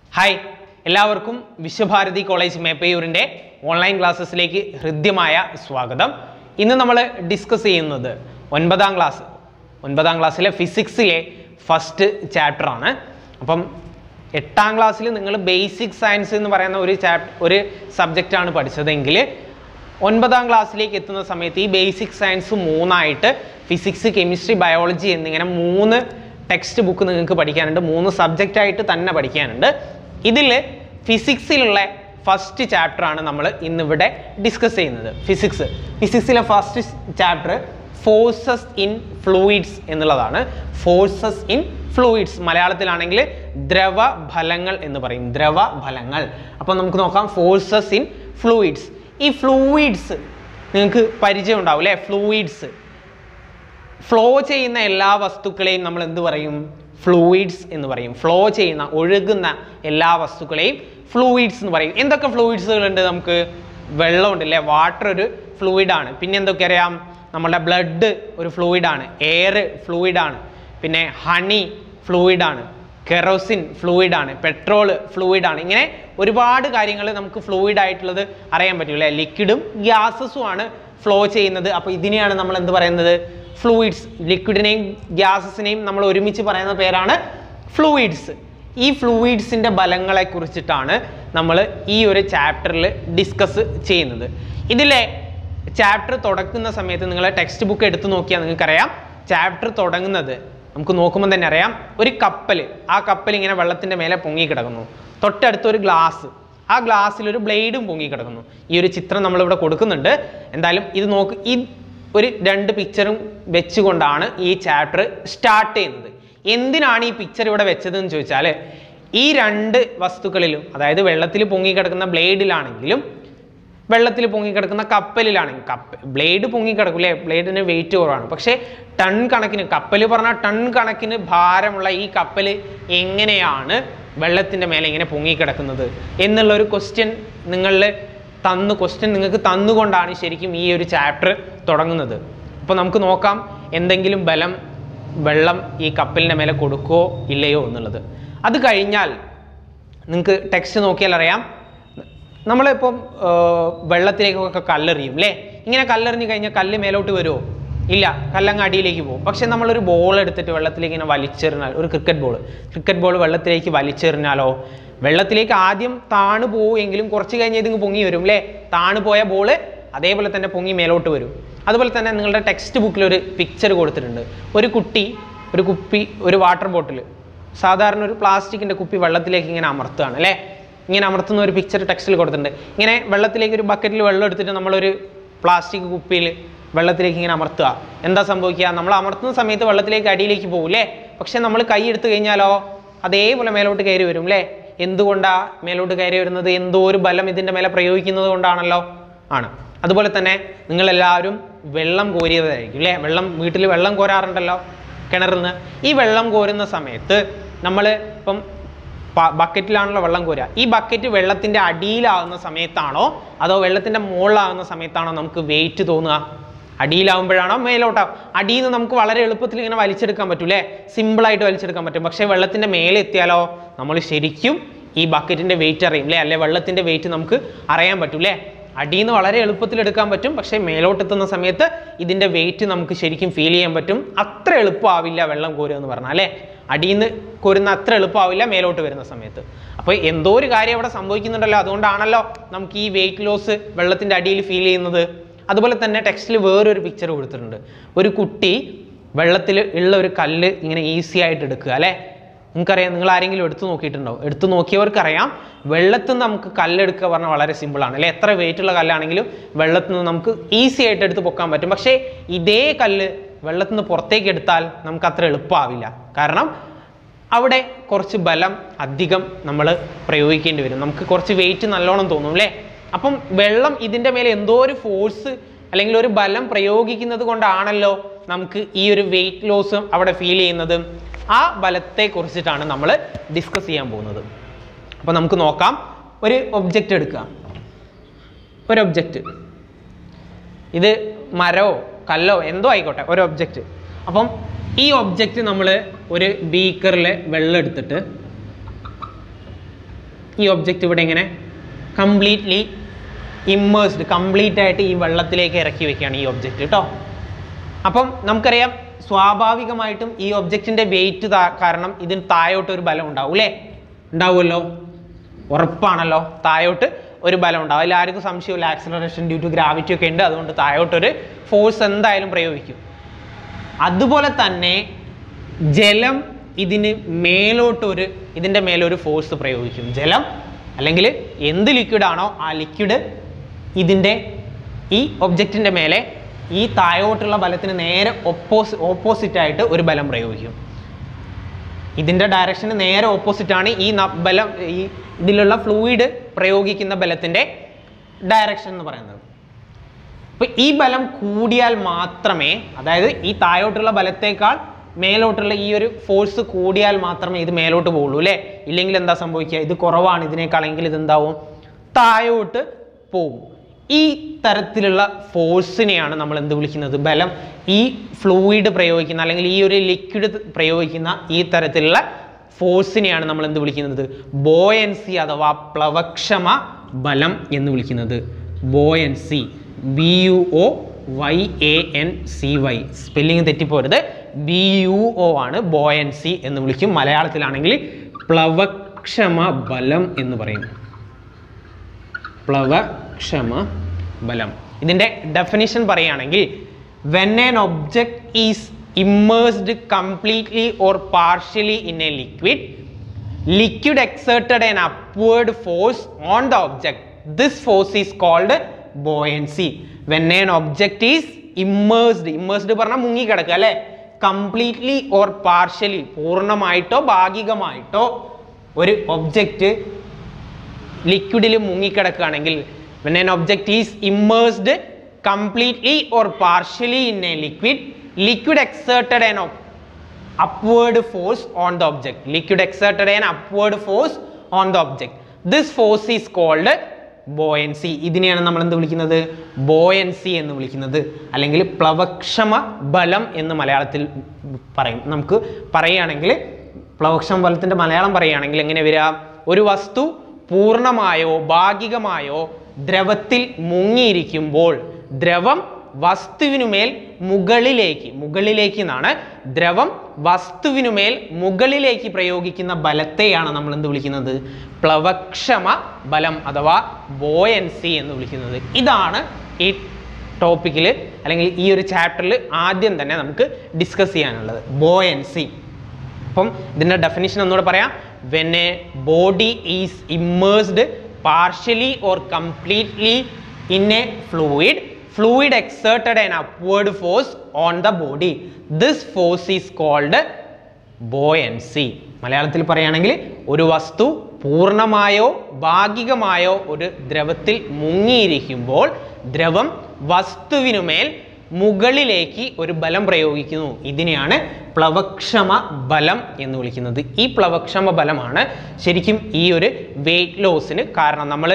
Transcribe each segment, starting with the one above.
hi എല്ലാവർക്കും Vishwabharathi college മേപ്പയൂരിൻ്റെ online ക്ലാസ്സസിലേക്ക് ഹൃദ്യമായ സ്വാഗതം ഇന്ന് നമ്മൾ ഡിസ്കസ് ചെയ്യുന്നത് ഒൻപതാം ക്ലാസ് ഒൻപതാം ക്ലാസ്സിലെ ഫിസിക്സിലെ ഫസ്റ്റ് ചാപ്റ്ററാണ് അപ്പം എട്ടാം ക്ലാസ്സിൽ നിങ്ങൾ ബേസിക് സയൻസ് എന്ന് പറയുന്ന ഒരു ചാപ് ഒരു സബ്ജക്റ്റാണ് പഠിച്ചതെങ്കിൽ ഒൻപതാം ക്ലാസ്സിലേക്ക് എത്തുന്ന സമയത്ത് ഈ ബേസിക് സയൻസ് മൂന്നായിട്ട് ഫിസിക്സ് കെമിസ്ട്രി ബയോളജി എന്നിങ്ങനെ മൂന്ന് ടെക്സ്റ്റ് ബുക്ക് നിങ്ങൾക്ക് പഠിക്കാനുണ്ട് മൂന്ന് സബ്ജക്റ്റ് ആയിട്ട് തന്നെ പഠിക്കാനുണ്ട് ഇതിൽ ഫിസിക്സിലുള്ള ഫസ്റ്റ് ചാപ്റ്റർ ആണ് നമ്മൾ ഇന്നിവിടെ ഡിസ്കസ് ചെയ്യുന്നത് ഫിസിക്സ് ഫിസിക്സിലെ first chapter forces in fluids എന്നുള്ളതാണ് ഫോഴ്സസ് ഇൻ ഫ്ലൂയിഡ്സ് മലയാളത്തിലാണെങ്കിൽ ദ്രവഫലങ്ങൾ എന്ന് പറയും ദ്രവഫലങ്ങൾ അപ്പോൾ നമുക്ക് നോക്കാം ഫോഴ്സസ് ഇൻ ഫ്ലൂയിഡ്സ് ഈ ഫ്ലൂയിഡ്സ് നിങ്ങൾക്ക് പരിചയം ഉണ്ടാവും അല്ലേ ഫ്ലൂയിഡ്സ് ഫ്ലോ ചെയ്യുന്ന എല്ലാ വസ്തുക്കളെയും നമ്മൾ എന്ത് പറയും ഫ്ലൂയിഡ്സ് എന്ന് പറയും ഫ്ലോ ചെയ്യുന്ന ഒഴുകുന്ന എല്ലാ വസ്തുക്കളെയും ഫ്ലൂയിഡ്സ് എന്ന് പറയും എന്തൊക്കെ ഫ്ലൂയിഡ്സുകളുണ്ട് നമുക്ക് വെള്ളമുണ്ട് അല്ലേ വാട്ടർ ഒരു ഫ്ലൂയിഡാണ് പിന്നെ എന്തൊക്കെ അറിയാം നമ്മളുടെ ബ്ലഡ് ഒരു ഫ്ലൂയിഡാണ് എയർ ഫ്ലൂയിഡാണ് പിന്നെ ഹണി ഫ്ലൂയിഡാണ് കെറോസിൻ ഫ്ലൂയിഡാണ് പെട്രോൾ ഫ്ലൂയിഡാണ് ഇങ്ങനെ ഒരുപാട് കാര്യങ്ങൾ നമുക്ക് ഫ്ലൂയിഡ് ആയിട്ടുള്ളത് അറിയാൻ പറ്റും അല്ലേ ലിക്വിഡും ഗ്യാസസും ആണ് ഫ്ലോ ചെയ്യുന്നത് അപ്പോൾ ഇതിനെയാണ് നമ്മൾ എന്ത് പറയുന്നത് ഫ്ലൂയിഡ്സ് ലിക്വിഡിനെയും ഗ്യാസസിനെയും നമ്മൾ ഒരുമിച്ച് പറയുന്ന പേരാണ് ഫ്ലൂയിഡ്സ് ഈ ഫ്ലൂയിഡ്സിൻ്റെ ബലങ്ങളെ കുറിച്ചിട്ടാണ് നമ്മൾ ഈ ഒരു ചാപ്റ്ററിൽ ഡിസ്കസ് ചെയ്യുന്നത് ഇതിലെ ചാപ്റ്റർ തുടക്കുന്ന സമയത്ത് നിങ്ങൾ ടെക്സ്റ്റ് ബുക്ക് എടുത്തു നോക്കിയാൽ നിങ്ങൾക്കറിയാം ചാപ്റ്റർ തുടങ്ങുന്നത് നമുക്ക് നോക്കുമ്പോൾ തന്നെ അറിയാം ഒരു കപ്പൽ ആ കപ്പൽ ഇങ്ങനെ വെള്ളത്തിൻ്റെ മേലെ പൊങ്ങി കിടക്കുന്നു തൊട്ടടുത്ത് ഒരു ഗ്ലാസ് ആ ഗ്ലാസ്സിൽ ഒരു ബ്ലേഡും പൊങ്ങി കിടക്കുന്നു ഈ ഒരു ചിത്രം നമ്മളിവിടെ കൊടുക്കുന്നുണ്ട് എന്തായാലും ഇത് നോക്ക് ഈ ഒരു രണ്ട് പിക്ചറും വെച്ചുകൊണ്ടാണ് ഈ ചാപ്റ്റർ സ്റ്റാർട്ട് ചെയ്യുന്നത് എന്തിനാണ് ഈ പിക്ചർ ഇവിടെ വെച്ചതെന്ന് ചോദിച്ചാൽ ഈ രണ്ട് വസ്തുക്കളിലും അതായത് വെള്ളത്തിൽ പൊങ്ങിക്കിടക്കുന്ന ബ്ലേഡിലാണെങ്കിലും വെള്ളത്തിൽ പൊങ്ങിക്കിടക്കുന്ന കപ്പലിലാണെങ്കിൽ കപ്പ ബ്ലേഡ് പൊങ്ങിക്കിടക്കില്ലേ ബ്ലേഡിന് വെയിറ്റ് കുറവാണ് പക്ഷേ ടൺ കണക്കിന് കപ്പൽ പറഞ്ഞാൽ ടൺ കണക്കിന് ഭാരമുള്ള ഈ കപ്പൽ എങ്ങനെയാണ് വെള്ളത്തിൻ്റെ മേലെ ഇങ്ങനെ പൊങ്ങിക്കിടക്കുന്നത് എന്നുള്ള ഒരു ക്വസ്റ്റ്യൻ നിങ്ങളിൽ തന്നു ക്വസ്റ്റ്യൻ നിങ്ങൾക്ക് തന്നുകൊണ്ടാണ് ശരിക്കും ഈ ഒരു ചാപ്റ്റർ തുടങ്ങുന്നത് അപ്പോൾ നമുക്ക് നോക്കാം എന്തെങ്കിലും ബലം വെള്ളം ഈ കപ്പലിൻ്റെ മേലെ കൊടുക്കുകയോ ഇല്ലയോ എന്നുള്ളത് അത് കഴിഞ്ഞാൽ നിങ്ങൾക്ക് ടെക്സ്റ്റ് നോക്കിയാൽ അറിയാം നമ്മളിപ്പം വെള്ളത്തിലേക്കൊക്കെ കല്ലെറിയും അല്ലേ ഇങ്ങനെ കല്ലെറിഞ്ഞ് കഴിഞ്ഞാൽ കല്ല് മേലോട്ട് വരുമോ ഇല്ല കല്ലങ്ങ് അടിയിലേക്ക് പോകും പക്ഷെ നമ്മളൊരു ബോൾ എടുത്തിട്ട് വെള്ളത്തിലേക്ക് ഇങ്ങനെ വലിച്ചെറിഞ്ഞാൽ ഒരു ക്രിക്കറ്റ് ബോൾ ക്രിക്കറ്റ് ബോൾ വെള്ളത്തിലേക്ക് വലിച്ചെറിഞ്ഞാലോ വെള്ളത്തിലേക്ക് ആദ്യം താണു പോവുമെങ്കിലും കുറച്ച് കഴിഞ്ഞ് ഇതിങ്ങ് പൊങ്ങി വരും അല്ലേ താണു പോയ ബോള് അതേപോലെ തന്നെ പൊങ്ങി മേലോട്ട് വരും അതുപോലെ തന്നെ നിങ്ങളുടെ ടെക്സ്റ്റ് ബുക്കിൽ ഒരു പിക്ചർ കൊടുത്തിട്ടുണ്ട് ഒരു കുട്ടി ഒരു കുപ്പി ഒരു വാട്ടർ ബോട്ടിൽ സാധാരണ ഒരു പ്ലാസ്റ്റിക്കിൻ്റെ കുപ്പി വെള്ളത്തിലേക്ക് ഇങ്ങനെ അമർത്തുകയാണ് അല്ലേ ഇങ്ങനെ അമർത്തുന്ന ഒരു പിക്ചർ ടെക്സ്റ്റിൽ കൊടുത്തിട്ടുണ്ട് ഇങ്ങനെ വെള്ളത്തിലേക്ക് ഒരു ബക്കറ്റിൽ വെള്ളം എടുത്തിട്ട് നമ്മളൊരു പ്ലാസ്റ്റിക് കുപ്പിയിൽ വെള്ളത്തിലേക്ക് ഇങ്ങനെ അമർത്തുക എന്താ സംഭവിക്കുക നമ്മൾ അമർത്തുന്ന സമയത്ത് വെള്ളത്തിലേക്ക് അടിയിലേക്ക് പോകും അല്ലേ പക്ഷെ നമ്മൾ കൈ എടുത്തു കഴിഞ്ഞാലോ അതേപോലെ മേലോട്ട് കയറി വരും അല്ലേ എന്തുകൊണ്ടാ മേലോട്ട് കയറി വരുന്നത് എന്തോ ഒരു ബലം ഇതിൻ്റെ മേലെ പ്രയോഗിക്കുന്നത് കൊണ്ടാണല്ലോ ആണ് അതുപോലെ തന്നെ നിങ്ങളെല്ലാവരും വെള്ളം കോരിയതായിരിക്കും അല്ലേ വെള്ളം വീട്ടിൽ വെള്ളം കോരാറുണ്ടല്ലോ കിണറിൽ നിന്ന് ഈ വെള്ളം കോരുന്ന സമയത്ത് നമ്മൾ ഇപ്പം ബക്കറ്റിലാണല്ലോ വെള്ളം കോരുക ഈ ബക്കറ്റ് വെള്ളത്തിൻ്റെ അടിയിലാകുന്ന സമയത്താണോ അതോ വെള്ളത്തിൻ്റെ മുകളിലാകുന്ന സമയത്താണോ നമുക്ക് വെയിറ്റ് തോന്നുക അടിയിലാവുമ്പോഴാണോ മേലോട്ടാവും അടിയിൽ നിന്ന് നമുക്ക് വളരെ എളുപ്പത്തിൽ ഇങ്ങനെ വലിച്ചെടുക്കാൻ പറ്റും അല്ലേ സിമ്പിളായിട്ട് വലിച്ചെടുക്കാൻ പറ്റും പക്ഷേ വെള്ളത്തിൻ്റെ മേലെ എത്തിയാലോ നമ്മൾ ശരിക്കും ഈ ബക്കറ്റിൻ്റെ വെയിറ്റ് അറിയും അല്ലേ അല്ലെ വെള്ളത്തിൻ്റെ വെയിറ്റ് നമുക്ക് അറിയാൻ പറ്റും അല്ലേ അടിയിൽ നിന്ന് വളരെ എളുപ്പത്തിൽ എടുക്കാൻ പറ്റും പക്ഷേ മേലോട്ടെത്തുന്ന സമയത്ത് ഇതിൻ്റെ വെയിറ്റ് നമുക്ക് ശരിക്കും ഫീൽ ചെയ്യാൻ പറ്റും അത്ര എളുപ്പമാവില്ല വെള്ളം കോരുക എന്ന് പറഞ്ഞാൽ അല്ലേ അടിയിൽ നിന്ന് കോരുന്ന അത്ര എളുപ്പമാവില്ല മേലോട്ട് വരുന്ന സമയത്ത് അപ്പോൾ എന്തോ ഒരു കാര്യം അവിടെ സംഭവിക്കുന്നുണ്ടല്ലോ അതുകൊണ്ടാണല്ലോ നമുക്ക് ഈ വെയിറ്റ് ലോസ് വെള്ളത്തിൻ്റെ അടിയിൽ ഫീൽ ചെയ്യുന്നത് അതുപോലെ തന്നെ ടെക്സ്റ്റിൽ വേറൊരു പിക്ചർ കൊടുത്തിട്ടുണ്ട് ഒരു കുട്ടി വെള്ളത്തിൽ ഉള്ള ഒരു കല്ല് ഇങ്ങനെ ഈസി ആയിട്ട് എടുക്കുക അല്ലേ നിങ്ങൾക്കറിയാം നിങ്ങൾ ആരെങ്കിലും എടുത്തു നോക്കിയിട്ടുണ്ടോ എടുത്തു നോക്കിയവർക്കറിയാം വെള്ളത്തിൽ നിന്ന് നമുക്ക് കല്ലെടുക്കുക പറഞ്ഞാൽ വളരെ സിമ്പിളാണ് അല്ലെ എത്ര വെയിറ്റ് ഉള്ള കല്ലാണെങ്കിലും വെള്ളത്തിൽ നിന്ന് നമുക്ക് ഈസി ആയിട്ട് എടുത്ത് പൊക്കാൻ പറ്റും പക്ഷേ ഇതേ കല്ല് വെള്ളത്തിൽ നിന്ന് പുറത്തേക്ക് എടുത്താൽ നമുക്ക് അത്ര എളുപ്പമാവില്ല കാരണം അവിടെ കുറച്ച് ബലം അധികം നമ്മൾ പ്രയോഗിക്കേണ്ടി വരും നമുക്ക് കുറച്ച് വെയിറ്റ് നല്ലോണം തോന്നും അല്ലേ അപ്പം വെള്ളം ഇതിൻ്റെ മേലെ എന്തോ ഒരു ഫോഴ്സ് അല്ലെങ്കിൽ ഒരു ബലം പ്രയോഗിക്കുന്നത് കൊണ്ടാണല്ലോ നമുക്ക് ഈ ഒരു വെയിറ്റ് ലോസ് അവിടെ ഫീൽ ചെയ്യുന്നത് ആ ബലത്തെ കുറിച്ചിട്ടാണ് നമ്മൾ ഡിസ്കസ് ചെയ്യാൻ പോകുന്നത് അപ്പോൾ നമുക്ക് നോക്കാം ഒരു ഒബ്ജക്റ്റ് എടുക്കുക ഒരു ഒബ്ജക്റ്റ് ഇത് മരമോ കല്ലോ എന്തോ ആയിക്കോട്ടെ ഒരു ഒബ്ജക്റ്റ് അപ്പം ഈ ഒബ്ജക്റ്റ് നമ്മൾ ഒരു ബീക്കറിൽ വെള്ളം എടുത്തിട്ട് ഈ ഒബ്ജക്റ്റ് ഇവിടെ ഇങ്ങനെ കംപ്ലീറ്റ്ലി ഇമ്മേഴ്സ്ഡ് കംപ്ലീറ്റ് ആയിട്ട് ഈ വെള്ളത്തിലേക്ക് ഇറക്കി വെക്കുകയാണ് ഈ ഒബ്ജക്റ്റ് കേട്ടോ അപ്പം നമുക്കറിയാം സ്വാഭാവികമായിട്ടും ഈ ഒബ്ജക്റ്റിന്റെ വെയിറ്റ് കാരണം ഇതിന് താഴോട്ട് ഒരു ബലം ഉണ്ടാവും അല്ലേ ഉണ്ടാവുമല്ലോ ഉറപ്പാണല്ലോ താഴോട്ട് ഒരു ബലം ഉണ്ടാവും അതിൽ ആർക്കും സംശയമില്ല ആക്സലറേഷൻ ഡ്യൂ ടു ഗ്രാവിറ്റി ഒക്കെ ഉണ്ട് അതുകൊണ്ട് താഴോട്ടൊരു ഫോഴ്സ് എന്തായാലും പ്രയോഗിക്കും അതുപോലെ തന്നെ ജലം ഇതിന് മേലോട്ടൊരു ഇതിൻ്റെ മേലൊരു ഫോഴ്സ് പ്രയോഗിക്കും ജലം അല്ലെങ്കിൽ എന്ത് ലിക്വിഡ് ആണോ ആ ലിക്വിഡ് ഇതിൻ്റെ ഈ ഒബ്ജക്റ്റിൻ്റെ മേലെ ഈ താഴോട്ടുള്ള ബലത്തിന് നേരെ ഒപ്പോസി ഓപ്പോസിറ്റ് ആയിട്ട് ഒരു ബലം പ്രയോഗിക്കും ഇതിൻ്റെ ഡയറക്ഷന് നേരെ ഓപ്പോസിറ്റ് ആണ് ഈ ന- ബലം ഈ ഇതിലുള്ള ഫ്ലൂയിഡ് പ്രയോഗിക്കുന്ന ബലത്തിൻ്റെ ഡയറക്ഷൻ എന്ന് പറയുന്നത് അപ്പൊ ഈ ബലം കൂടിയാൽ മാത്രമേ അതായത് ഈ താഴോട്ടുള്ള ബലത്തേക്കാൾ മേലോട്ടുള്ള ഈ ഒരു ഫോഴ്സ് കൂടിയാൽ മാത്രമേ ഇത് മേലോട്ട് പോകുള്ളൂ അല്ലേ ഇല്ലെങ്കിൽ എന്താ സംഭവിക്കുക ഇത് കുറവാണ് ഇതിനേക്കാളെങ്കിൽ ഇത് എന്താവും താഴോട്ട് പോകും ഈ തരത്തിലുള്ള ഫോഴ്സിനെയാണ് നമ്മൾ എന്ത് വിളിക്കുന്നത് ബലം ഈ ഫ്ലൂയിഡ് പ്രയോഗിക്കുന്ന അല്ലെങ്കിൽ ഈ ഒരു ലിക്വിഡ് പ്രയോഗിക്കുന്ന ഈ തരത്തിലുള്ള ഫോഴ്സിനെയാണ് നമ്മൾ എന്ത് വിളിക്കുന്നത് ബോയൻസി അഥവാ പ്ലവക്ഷമ ബലം എന്ന് വിളിക്കുന്നത് buoyancy B U O Y A N C Y spelling തെറ്റിപ്പോരുത് ബി യു ഒ ആണ് ബോയൻസി എന്ന് വിളിക്കും മലയാളത്തിലാണെങ്കിൽ പ്ലവക്ഷമ ബലം എന്ന് പറയും പ്ലവക്ഷമ ബലം ഇതിൻ്റെ ഡെഫിനിഷൻ പറയുകയാണെങ്കിൽ when an object is immersed completely or partially in a liquid liquid exerted an upward force on the object this force is called buoyancy when an object is immersed immersed പറഞ്ഞാൽ മുങ്ങിക്കിടക്കുക അല്ലേ completely or partially പൂർണ്ണമായിട്ടോ ഭാഗികമായിട്ടോ ഒരു object ലിക്വിഡിൽ മുങ്ങിക്കിടക്കുകയാണെങ്കിൽ when an object is immersed completely or partially in a liquid liquid exerted an op- upward force on the object liquid exerted an upward force on the object this force is called buoyancy ഇതിനെയാണ് നമ്മൾ എന്ത് വിളിക്കുന്നത് buoyancy എന്ന് വിളിക്കുന്നത് അല്ലെങ്കിൽ പ്ലവക്ഷമ ബലം എന്ന് മലയാളത്തിൽ പറയും നമുക്ക് പറയുകയാണെങ്കിൽ പ്ലവക്ഷമ ബലത്തിന്റെ മലയാളം പറയുകയാണെങ്കിൽ എങ്ങനെ വരിക ഒരു വസ്തു പൂർണ്ണമായോ ഭാഗികമായോ ദ്രവത്തിൽ മുങ്ങിയിരിക്കുമ്പോൾ ദ്രവം വസ്തുവിനുമേൽ മുകളിലേക്ക് മുകളിലേക്ക് എന്നാണ് ദ്രവം വസ്തുവിനുമേൽ മുകളിലേക്ക് പ്രയോഗിക്കുന്ന ബലത്തെയാണ് നമ്മൾ എന്ത് വിളിക്കുന്നത് പ്ലവക്ഷമ ബലം അഥവാ ബോയൻസി എന്ന് വിളിക്കുന്നത് ഇതാണ് ഈ ടോപ്പിക്കിൽ അല്ലെങ്കിൽ ഈ ഒരു ചാപ്റ്ററിൽ ആദ്യം തന്നെ നമുക്ക് ഡിസ്കസ് ചെയ്യാനുള്ളത് ബോയൻസി അപ്പം ഇതിൻ്റെ ഡെഫിനിഷൻ ഒന്നുകൂടെ പറയാം when a body is immersed partially or completely in a fluid fluid exerted an upward force on the body this force is called buoyancy മലയാളത്തിൽ പറയുകയാണെങ്കിൽ ഒരു വസ്തു പൂർണ്ണമായോ ഭാഗികമായോ ഒരു ദ്രവത്തിൽ മുങ്ങിയിരിക്കുമ്പോൾ ദ്രവം വസ്തുവിനുമേൽ മുകളിലേക്ക് ഒരു ബലം പ്രയോഗിക്കുന്നു ഇതിനെയാണ് പ്ലവക്ഷമ ബലം എന്ന് വിളിക്കുന്നത് ഈ പ്ലവക്ഷമ ബലമാണ് ശരിക്കും ഈ ഒരു വെയിറ്റ് ലോസിന് കാരണം നമ്മൾ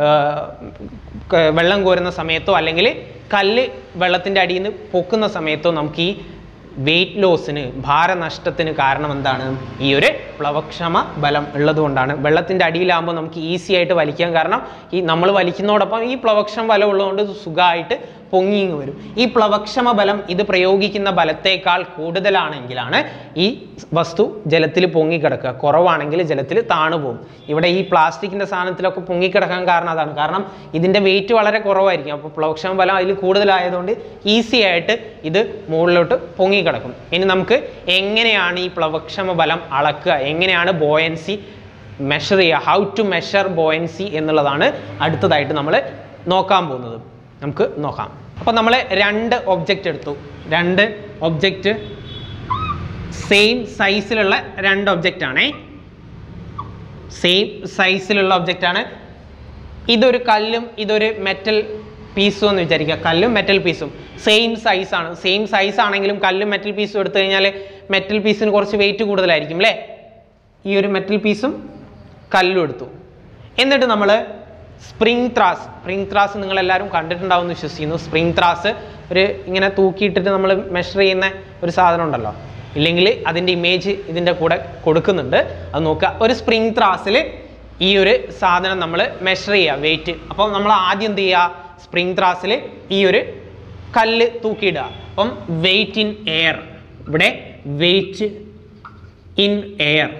വെള്ളം കോരുന്ന സമയത്തോ അല്ലെങ്കിൽ കല്ല് വെള്ളത്തിൻ്റെ അടിയിൽ നിന്ന് പൊക്കുന്ന സമയത്തോ നമുക്ക് ഈ വെയിറ്റ് ലോസിന് ഭാരനഷ്ടത്തിന് കാരണം എന്താണ് ഈ ഒരു പ്ലവക്ഷമ ബലം ഉള്ളതുകൊണ്ടാണ് വെള്ളത്തിൻ്റെ അടിയിലാകുമ്പോൾ നമുക്ക് ഈസി ആയിട്ട് വലിക്കാൻ കാരണം ഈ നമ്മൾ വലിക്കുന്നതോടൊപ്പം ഈ പ്ലവക്ഷമ ബലം ഉള്ളതുകൊണ്ട് ഇത് സുഖമായിട്ട് പൊങ്ങിങ് വരും ഈ പ്ലവക്ഷമ ബലം ഇത് പ്രയോഗിക്കുന്ന ബലത്തേക്കാൾ കൂടുതലാണെങ്കിലാണ് ഈ വസ്തു ജലത്തിൽ പൊങ്ങിക്കിടക്കുക കുറവാണെങ്കിൽ ജലത്തിൽ താണു പോകും ഇവിടെ ഈ പ്ലാസ്റ്റിക്കിൻ്റെ സാധനത്തിലൊക്കെ പൊങ്ങിക്കിടക്കാൻ കാരണം അതാണ് കാരണം ഇതിൻ്റെ വെയിറ്റ് വളരെ കുറവായിരിക്കും അപ്പോൾ പ്ലവക്ഷമ ബലം അതിൽ കൂടുതലായതുകൊണ്ട് ഈസി ആയിട്ട് ഇത് മുകളിലോട്ട് പൊങ്ങിക്കിടക്കും ഇനി നമുക്ക് എങ്ങനെയാണ് ഈ പ്ലവക്ഷമ ബലം അളക്കുക എങ്ങനെയാണ് ബോയൻസി മെഷർ ചെയ്യുക ഹൗ ടു മെഷർ ബോയൻസി എന്നുള്ളതാണ് അടുത്തതായിട്ട് നമ്മൾ നോക്കാൻ പോകുന്നത് നമുക്ക് നോക്കാം അപ്പോൾ നമ്മൾ രണ്ട് ഒബ്ജക്റ്റ് എടുത്തു രണ്ട് ഒബ്ജക്റ്റ് സെയിം സൈസിലുള്ള രണ്ട് ഒബ്ജക്റ്റ് ആണേ സെയിം സൈസിലുള്ള ഒബ്ജക്റ്റ് ആണ് ഇതൊരു കല്ലും ഇതൊരു മെറ്റൽ പീസും എന്ന് വിചാരിക്കുക കല്ലും മെറ്റൽ പീസും സെയിം സൈസ് ആണ് സെയിം സൈസ് ആണെങ്കിലും കല്ലും മെറ്റൽ പീസും എടുത്തു കഴിഞ്ഞാൽ മെറ്റൽ പീസിന് കുറച്ച് വെയിറ്റ് കൂടുതലായിരിക്കും അല്ലേ ഈ ഒരു മെറ്റൽ പീസും കല്ലും എടുത്തു എന്നിട്ട് നമ്മൾ സ്പ്രിംഗ് ത്രാസ് സ്പ്രിംഗ് ത്രാസ് നിങ്ങൾ എല്ലാവരും കണ്ടിട്ടുണ്ടാവും എന്ന് വിശ്വസിക്കുന്നു സ്പ്രിംഗ് ത്രാസ് ഒരു ഇങ്ങനെ തൂക്കിയിട്ടിട്ട് നമ്മൾ മെഷർ ചെയ്യുന്ന ഒരു സാധനം ഉണ്ടല്ലോ ഇല്ലെങ്കിൽ അതിൻ്റെ ഇമേജ് ഇതിൻ്റെ കൂടെ കൊടുക്കുന്നുണ്ട് അത് നോക്കുക ഒരു സ്പ്രിംഗ് ത്രാസിൽ ഈ ഒരു സാധനം നമ്മൾ മെഷർ ചെയ്യുക വെയിറ്റ് അപ്പോൾ നമ്മൾ ആദ്യം എന്ത് ചെയ്യുക സ്പ്രിംഗ് ത്രാസിൽ ഈ ഒരു കല്ല് തൂക്കിയിടുക അപ്പം വെയിറ്റ് ഇൻ എയർ ഇവിടെ വെയിറ്റ് ഇൻ എയർ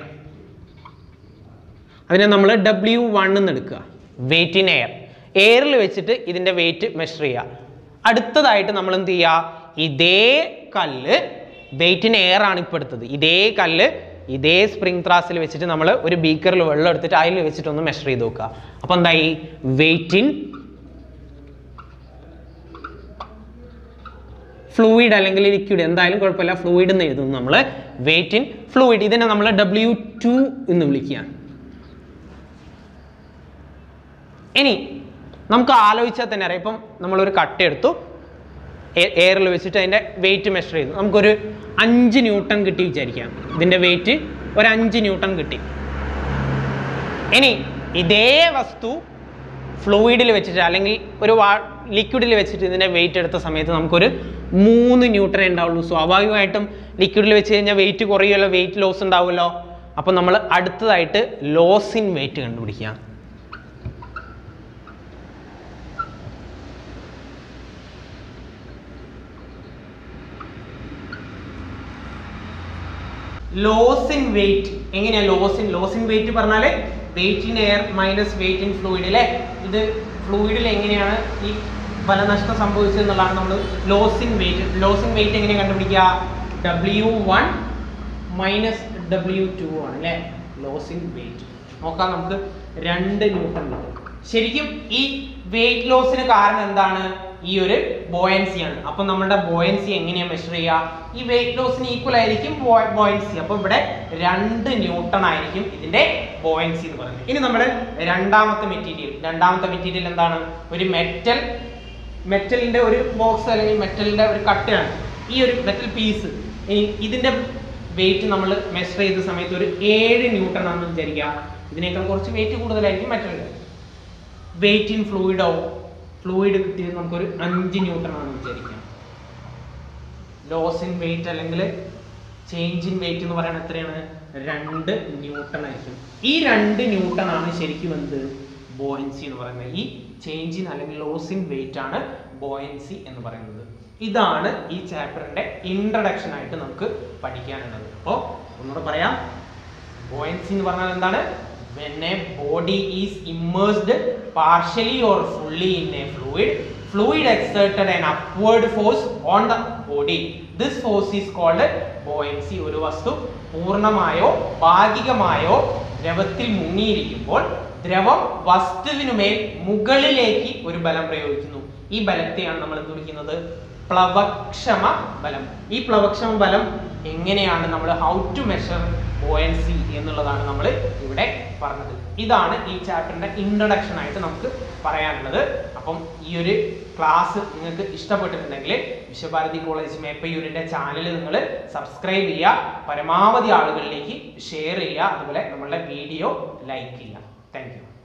അതിനെ നമ്മൾ ഡബ്ല്യു വൺ എന്ന് എടുക്കുക വെയിറ്റ് ഇൻ എയർ എയറിൽ വെച്ചിട്ട് ഇതിൻ്റെ വെയിറ്റ് മെഷർ ചെയ്യുക അടുത്തതായിട്ട് നമ്മൾ എന്ത് ചെയ്യുക ഇതേ കല്ല് വെയിറ്റ് ഇൻ എയർ ആണ് ഇപ്പോൾ എടുത്തത് ഇതേ കല്ല് ഇതേ സ്പ്രിംഗ് ത്രാസിൽ വെച്ചിട്ട് നമ്മൾ ഒരു ബീക്കറിൽ വെള്ളം എടുത്തിട്ട് അതിൽ വെച്ചിട്ട് ഒന്ന് മെഷർ ചെയ്ത് നോക്കുക അപ്പോൾ എന്തായി വെയിറ്റ് ഇൻ ഫ്ലൂയിഡ് അല്ലെങ്കിൽ ലിക്വിഡ് എന്തായാലും കുഴപ്പമില്ല ഫ്ലൂയിഡ് എന്ന് എഴുതുന്നു നമ്മൾ വെയിറ്റ് ഇൻ ഫ്ലൂയിഡ് ഇതിനെ നമ്മൾ ഡബ്ല്യു ടു എന്ന് വിളിക്കുക ഇനി നമുക്ക് ആലോചിച്ചാൽ തന്നെ അറിയാം ഇപ്പം നമ്മളൊരു കട്ട എടുത്തു എയറിൽ വെച്ചിട്ട് അതിൻ്റെ വെയിറ്റ് മെഷർ ചെയ്തു നമുക്കൊരു അഞ്ച് ന്യൂട്ടൺ കിട്ടി വിചാരിക്കാം ഇതിൻ്റെ വെയിറ്റ് ഒരു അഞ്ച് ന്യൂട്ടൺ കിട്ടി ഇനി ഇതേ വസ്തു ഫ്ലൂയിഡിൽ വെച്ചിട്ട് അല്ലെങ്കിൽ ഒരു വാ ലിക്വിഡിൽ വെച്ചിട്ട് ഇതിൻ്റെ വെയിറ്റ് എടുത്ത സമയത്ത് നമുക്കൊരു മൂന്ന് ന്യൂട്ടൺ ഉണ്ടാവുള്ളൂ സ്വാഭാവികമായിട്ടും ലിക്വിഡിൽ വെച്ച് കഴിഞ്ഞാൽ വെയിറ്റ് കുറയുമല്ലോ വെയിറ്റ് ലോസ് ഉണ്ടാവുമല്ലോ അപ്പോൾ നമ്മൾ അടുത്തതായിട്ട് ലോസ് ഇൻ വെയിറ്റ് കണ്ടുപിടിക്കുക ലോസ് ഇൻ വെയിറ്റ് എങ്ങനെയാ loss in loss in weight പറഞ്ഞാൽ weight in air minus weight in fluid അല്ലേ ഇത് ഫ്ലൂയിഡിൽ എങ്ങനെയാണ് ഈ ഫലനഷ്ടം സംഭവിച്ചത് എന്നുള്ളതാണ് നമ്മൾ loss in weight loss in weight എങ്ങനെയാണ് കണ്ടുപിടിക്കുക W one minus W two ആണ് അല്ലേ ലോസ് ഇൻ വെയിറ്റ് നോക്കാം നമുക്ക് രണ്ട് ന്യൂട്ടൺ കിട്ടും ശരിക്കും ഈ വെയിറ്റ് ലോസിന് കാരണം എന്താണ് ഈ ഒരു ബോയൻസി ആണ് അപ്പൊ നമ്മുടെ ബോയൻസി എങ്ങനെയാ മെഷർ ചെയ്യുക ഈ വെയിറ്റ് ലോസിന് ഈക്വൽ ആയിരിക്കും ബോയൻസി അപ്പൊ ഇവിടെ രണ്ട് ന്യൂട്ടൺ ആയിരിക്കും ഇതിന്റെ ബോയൻസി എന്ന് പറയുന്നത് ഇനി നമ്മുടെ രണ്ടാമത്തെ മെറ്റീരിയൽ രണ്ടാമത്തെ മെറ്റീരിയൽ എന്താണ് ഒരു മെറ്റൽ മെറ്റലിന്റെ ഒരു ബോക്സ് അല്ലെങ്കിൽ മെറ്റലിന്റെ ഒരു കട്ടയാണ് ഈ ഒരു മെറ്റൽ പീസ് ഇനി ഇതിന്റെ വെയിറ്റ് നമ്മൾ മെഷർ ചെയ്ത സമയത്ത് ഒരു ഏഴ് ന്യൂട്ടൺ ആണെന്ന് വിചാരിക്കുക ഇതിനേക്കാൾ കുറച്ച് വെയിറ്റ് കൂടുതലായിരിക്കും മെറ്റലിന്റെ വെയിറ്റ് ഇൻ ഫ്ലൂയിഡോ ഫ്ലൂയിഡ് കിട്ടിയത് നമുക്കൊരു അഞ്ച് ന്യൂട്ടൺ ആണെന്ന് വിചാരിക്കാം ലോസ് ഇൻ വെയിറ്റ് അല്ലെങ്കിൽ ചേഞ്ച് ഇൻ വെയിറ്റ് എന്ന് പറയുന്നത് എത്രയാണ് രണ്ട് ന്യൂട്ടൺ ആയിരിക്കും ഈ രണ്ട് ന്യൂട്ടൺ ആണ് ശരിക്കും എന്ത് ബോയൻസി എന്ന് പറയുന്നത് ഈ ചേഞ്ച് ഇൻ അല്ലെങ്കിൽ ലോസ് ഇൻ വെയിറ്റ് ആണ് ബോയൻസി എന്ന് പറയുന്നത് ഇതാണ് ഈ ചാപ്റ്ററിന്റെ ഇൻട്രഡക്ഷൻ ആയിട്ട് നമുക്ക് പഠിക്കാനുള്ളത് അപ്പോൾ ഒന്നുകൂടെ പറയാം ബോയൻസി എന്ന് പറഞ്ഞാൽ എന്താണ് when a body is immersed partially or fully in a fluid fluid exerted an upward force on the body this force is called buoyancy ഒരു വസ്തു പൂർണ്ണമായോ ഭാഗികമായോ ദ്രവത്തിൽ മുങ്ങിയിരിക്കുമ്പോൾ ദ്രവം വസ്തുവിനുമേൽ മുകളിലേക്ക് ഒരു ബലം പ്രയോഗിക്കുന്നു ഈ ബലത്തെയാണ് നമ്മൾ എന്ത് വിളിക്കുന്നത് പ്ലവക്ഷമ ബലം ഈ പ്ലവക്ഷമ ബലം എങ്ങനെയാണ് നമ്മൾ ഹൗ ടു മെഷർ ബോയൻസി എന്നുള്ളതാണ് നമ്മൾ ഇവിടെ പറഞ്ഞത് ഇതാണ് ഈ ചാപ്റ്ററിന്റെ ഇൻട്രഡക്ഷൻ ആയിട്ട് നമുക്ക് പറയാനുള്ളത് അപ്പം ഈ ഒരു ക്ലാസ് നിങ്ങൾക്ക് ഇഷ്ടപ്പെട്ടിട്ടുണ്ടെങ്കിൽ വിശ്വഭാരതി കോളേജ് മേപ്പയൂരിന്റെ ചാനൽ നിങ്ങൾ സബ്സ്ക്രൈബ് ചെയ്യുക പരമാവധി ആളുകളിലേക്ക് ഷെയർ ചെയ്യുക അതുപോലെ നമ്മളുടെ വീഡിയോ ലൈക്ക് ചെയ്യുക താങ്ക് യു